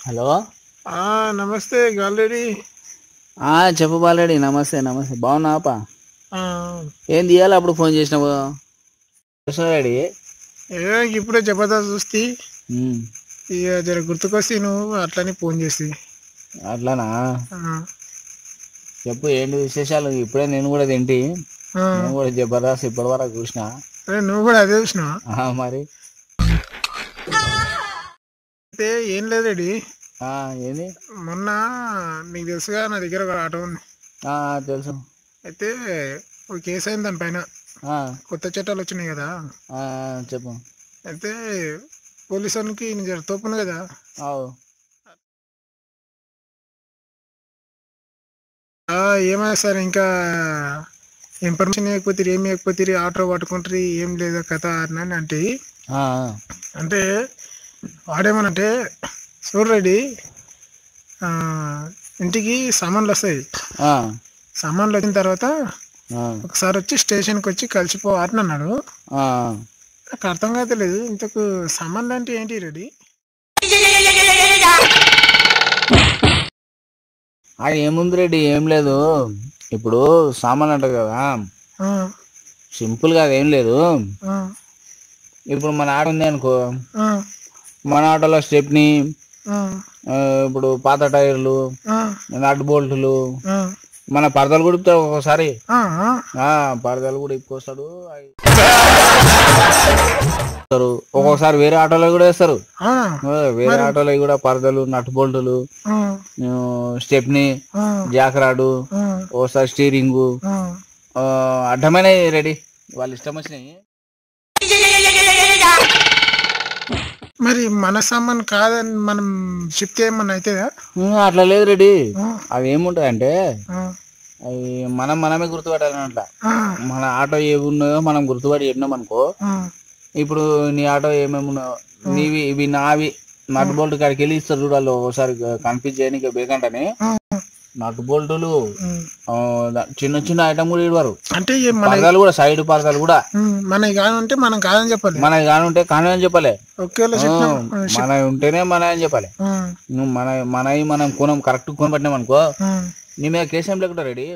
Hello ఆ నమస్తే గాలేడి ఆ చెప్పు బాలేడి నమస్తే నమస్తే బాగున్నావా ఆ, ఏం తీయాలి అప్పుడు ఫోన్ చేసినావు రెడీ ఏ ఇప్పుడే జబర్దస్త్ చూస్తే ఇక జర గుర్తుకొస్తే నువ్వు అట్లని ఫోన్ చేసి అట్లానా ఆ, చెప్పు ఏంటి విశేషాలు ఇప్పుడే నేను కూడా తింటి ఆ. నేను కూడా జబర్దస్త్ ఇప్పటి వరకు చూసిన అరే నువ్వు కూడా అదే చూసినావా ఆ, మరి అయితే ఏం లేదు రెడీ ఆ, ఏంది మొన్న నీకు తెలుసుగా నా దగ్గర ఒక ఆటో ఉంది ఆ, తెలుసు అయితే ఒక కేసు అయింది దానిపైన ఆ, కొత్త చట్టాలు వచ్చినాయి కదా ఆ, చెప్పు అయితే పోలీసు వాళ్ళకి నేను జర తోపును కదా అవు ఆ, ఏమైనా సార్ ఇంకా ఇన్ఫర్మేషన్ ఇవ్వకపోతే ఏమి ఇవ్వకపోతే ఆటో పట్టుకుంటారు ఏం లేదా కథ అని అంటే ఆ, అంటే వాడేమనంటే చూడరెడ్డి ఇంటికి సామాన్లు వస్తాయి ఆ, సామాన్లు వచ్చిన తర్వాత ఆ, ఒకసారి వచ్చి స్టేషన్కి వచ్చి కలిసిపో అని అన్నాడు ఆ. నాకు అర్థం కావట్లేదు ఇంతకు సామాన్లు అంటే ఏంటి రెడ్డి అది ఏముంది రెడ్డి ఏం లేదు ఇప్పుడు సామాన్ అంటారు కదా ఆ, సింపుల్గా అదేం లేదు ఆ, ఇప్పుడు మన ఆట ఉంది అనుకో ఆ, మన ఆటోలో స్టెప్ని ఆ, ఆ, ఇప్పుడు పాత టైర్లు ఆ, నట్ బోల్టులు ఆ, మన పరదలు కూడా ఇప్పుతారు ఒక్కొక్కసారి ఆ, ఆ. ఆ పరదలు కూడా ఇప్పుకొస్తాడు అయి- ఇస్తారు. ఒక్కొక్కసారి వేరే ఆటోలో కూడా వేస్తారు ఆ, ఆ, వేరే ఆటోలో కూడా పరదలు నట్ బోల్టులు ఆ, ఆ, స్టెప్ని ఆ, జాకరాడు ఆ, ఓసారి స్టీరింగు ఆ. ఆ, అడ్డమైనవి రెడీ వాళ్ళు ఇష్టం వచ్చినాయి మరి మన సామాన్ కాదని మనం చెప్తే ఏమన్నా అవుతుందా ఉమ్, అట్లా లేదు రెడీ ఆ, అవి ఏముంటాయి అంటే ఆ, అవి మనం మనమే గుర్తుపట్టాలన్నట్ల ఆ, మన ఆటో ఏవి ఉన్నాయో మనం గుర్తుపడి చెప్పినాం అనుకో ఆ, ఇప్పుడు నీ ఆటో ఏమేమి ఉన్నాయో నీవి ఇవి నావి నట్ బోల్ట్ కాడికి వెళ్ళి ఇస్తారు చూడాలి ఒకసారి కన్ఫ్యూజ్ చేయడానికి బేకంటని ఆ, నట్ బోల్టులు ఉమ్. ఆ, దా- చిన్న చిన్న ఐటమ్ కూడా ఇవ్వరు అంటే ఈ మన పరదాలు కూడా సైడ్ పరదాలు కూడా ఉమ్, మనకి కాదంటే మనం కాదని చెప్పాలి మన కానుంటే కాను అని చెప్పాలి ఒకేలా ఆ, చెప్పినాం మన ఉంటేనే మన అని చెప్పాలి ఆ, నువ్వు మన మనవి మనం కొనం కరెక్ట్ కొనబట్టినాం అనుకో ఆ. నీ మీద కేసు ఏం లేకుండా రెడీ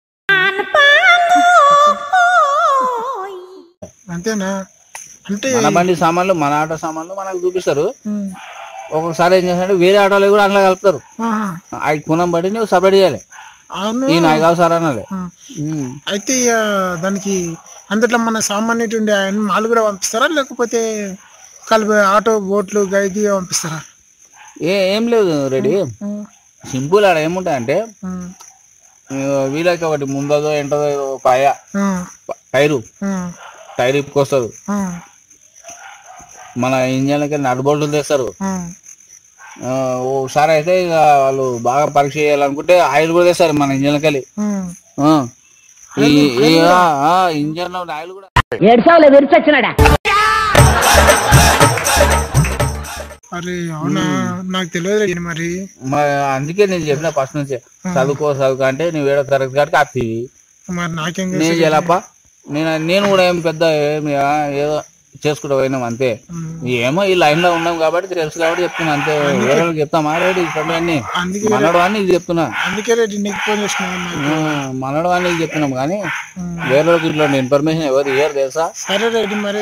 అంతేనా అంటే మన బండి సామాన్లు మన ఆటో సామాన్లు మనకు చూపిస్తారు ఉమ్, ఒక్కొక్కసారి ఏం చేస్తారంటే వేరే ఆటోలు కూడా అందులో కలుపుతారు ఆహా. అవి కొనం బట్టి నువ్వు సపరేట్ చేయాలి అవును ఈ నాకు కావు సార్ అనాలి ఆ. ఉమ్. అయితే ఇక దానికి అందులో మన సామాన్యుడు ఉండే ఆయన మాలు కూడా పంపిస్తారా లేకపోతే కలిపి ఆటో బోట్లు గైది పంపిస్తారా ఏ ఏం లేదు రెడీ ఉమ్, సింపుల్ ఆడ ఏముంటాయంటే ఉమ్, ఆ, వీలైతే ఒకటి ముందదో ఎంటదో ఏదో పాయ ఉమ్, ప- టైరు ఉమ్, టైర్ ఇప్పుకొస్తారు ఉమ్, మన ఇంజన్లకి నడుబోల్టులు తెస్తారు ఉమ్. ఆ, ఓసారి అయితే ఇక వాళ్ళు బాగా పరీక్ష చేయాలనుకుంటే ఆయిల్ కూడా తెస్తారు మన ఇంజన్లకి వెళ్ళి ఉమ్. ఆ. ఈ ఈ, ఆ, ఆ, ఇంజన్ లో ఆయిల్ కూడా ఏడ్చావులే విరిచొచ్చినాడా అరే అవునా నాకు తెలియదు రెడ్డి మరి మరి అందుకే నేను చెప్పిన ఫస్ట్ నుంచి చదువుకో చదువుకో అంటే నువ్వు ఏడో తరగతి కాడికి ఆపేవి మరి నాకేం నేను తెలుసు చేయాలప్ప నేను నేను కూడా ఏం పెద్ద ఏమి ఆ, ఏదో చేసుకుంటూ పోయినాం అంతే ఉమ్. ఏమో ఈ లైన్ లో ఉన్నాం కాబట్టి తెలుసు కాబట్టి చెప్తున్నా అంతే వేరే వాళ్ళకి చెప్తామా రెడీ ఇక్కడ అన్ని అందుకే మనడు అని ఇది చెప్తున్నా అందుకే రెడ్డి నీకు ఫోన్ చేసిన ఆ, మనడు అని ఇది చెప్తున్నాం కానీ ఉమ్. వేరే వాళ్ళకి ఇట్లా ఇన్ఫర్మేషన్ ఎవరు ఇయ్యరు తెలుసా సరే రెడ్డి మరి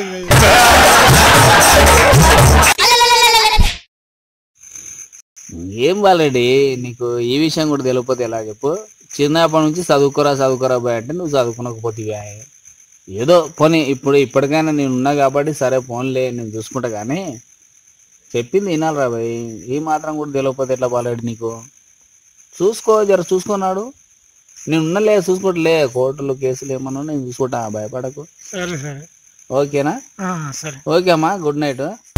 ఏం బాలేడి నీకు ఈ విషయం కూడా తెలియకపోతే ఎలా చెప్పు చిన్నప్పటి నుంచి చదువుకోరా చదువుకోరా పోయి అంటే నువ్వు చదువుకోనకపోతే ఏదో పోనీ ఇప్పుడు ఇప్పటికైనా నేను ఉన్నా కాబట్టి సరే ఫోన్లే నేను చూసుకుంటా కానీ చెప్పింది వినాలిరా భయ్ ఈ మాత్రం కూడా తెలియకపోతే ఎట్లా బాలేడు నీకు చూసుకో జర చూసుకున్నాడు నేను ఉన్నలే చూసుకోవట్లే కోర్టులు కేసులు ఏమన్నా నేను చూసుకుంటా భయపడకు సరే సరే ఓకేనా ఆ, సరే ఓకే అమ్మా గుడ్ నైట్